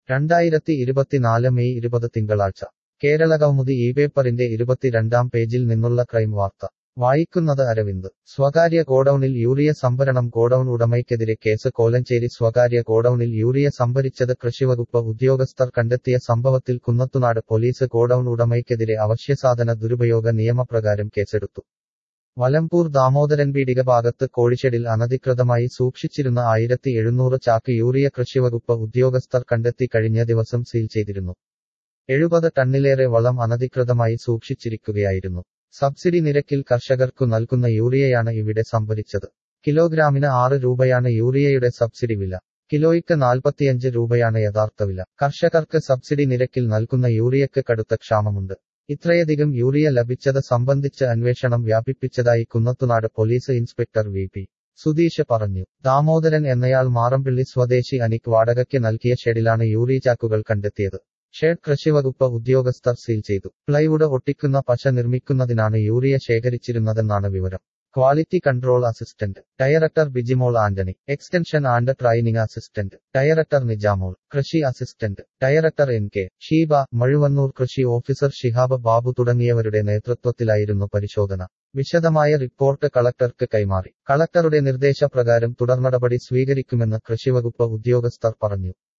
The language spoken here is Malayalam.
രണ്ടായിരത്തി ഇരുപത്തിനാല് മെയ് ഇരുപത് തിങ്കളാഴ്ച കേരള കൗമുദി ഈ പേപ്പറിന്റെ ഇരുപത്തിരണ്ടാം പേജിൽ നിന്നുള്ള ക്രൈം വാർത്ത വായിക്കുന്നത് അരവിന്ദ് സ്വകാര്യ ഗോഡൌണിൽ യൂറിയ സംഭരണം ഗോഡൌൺ ഉടമയ്ക്കെതിരെ കേസ് കോലഞ്ചേരി സ്വകാര്യ ഗോഡൌണിൽ യൂറിയ സംഭരിച്ചത് കൃഷിവകുപ്പ് ഉദ്യോഗസ്ഥർ കണ്ടെത്തിയ സംഭവത്തിൽ കുന്നത്തുനാട് പോലീസ് ഗോഡൌൺ ഉടമയ്ക്കെതിരെ അവശ്യസാധന ദുരുപയോഗ നിയമപ്രകാരം കേസെടുത്തു വലമ്പൂർ ദാമോദരൻ പീടിക ഭാഗത്ത് കോഴിഷെഡിൽ അനധികൃതമായി സൂക്ഷിച്ചിരുന്ന ആയിരത്തി എഴുന്നൂറ് ചാക്ക് യൂറിയ കൃഷിവകുപ്പ് ഉദ്യോഗസ്ഥർ കണ്ടെത്തി കഴിഞ്ഞ ദിവസം സീൽ ചെയ്തിരുന്നു എഴുപത് ടണ്ണിലേറെ വളം അനധികൃതമായി സൂക്ഷിച്ചിരിക്കുകയായിരുന്നു സബ്സിഡി നിരക്കിൽ കർഷകർക്കു നൽകുന്ന യൂറിയയാണ് ഇവിടെ സംഭരിച്ചത് കിലോഗ്രാമിന് ആറ് രൂപയാണ് യൂറിയയുടെ സബ്സിഡി വില കിലോയ്ക്ക് നാൽപ്പത്തിയഞ്ച് രൂപയാണ് യഥാർത്ഥ വില കർഷകർക്ക് സബ്സിഡി നിരക്കിൽ നൽകുന്ന യൂറിയക്ക് കടുത്ത ക്ഷാമമുണ്ട് ഇത്രയധികം യൂറിയ ലഭിച്ചത് സംബന്ധിച്ച് അന്വേഷണം വ്യാപിപ്പിച്ചതായി Kunnathunad police inspector V P Sudheesh പറഞ്ഞു ദാമോദരൻ എന്നയാൾ മാറമ്പിള്ളി സ്വദേശി അനിക് വാടകയ്ക്ക് നൽകിയ ഷെഡിലാണ് യൂറിയ ചാക്കുകൾ കണ്ടെത്തിയത് ഷെഡ് കൃഷിവകുപ്പ് ഉദ്യോഗസ്ഥർ സീൽ ചെയ്തു പ്ലൈവുഡ് ഒട്ടിക്കുന്ന പശ നിർമ്മിക്കുന്നതിനാണ് യൂറിയ ശേഖരിച്ചിരുന്നതെന്നാണ് വിവരം quality control assistant director Bijimol Antony extension and training assistant director Nijamol കൃഷി assistant director N K Sheeba Mazhuvannoor കൃഷി ഓഫീസർ ഷിഹാബ് ബാബു തുടങ്ങിയവരുടെ നേതൃത്വത്തിലായിരുന്നു പരിശോധന വിശദമായ റിപ്പോർട്ട് കളക്ടർക്ക് കൈമാറി കളക്ടറുടെ നിർദ്ദേശപ്രകാരം തുടർനടപടി സ്വീകരിക്കുമെന്ന് കൃഷിവകുപ്പ് ഉദ്യോഗസ്ഥർ പറഞ്ഞു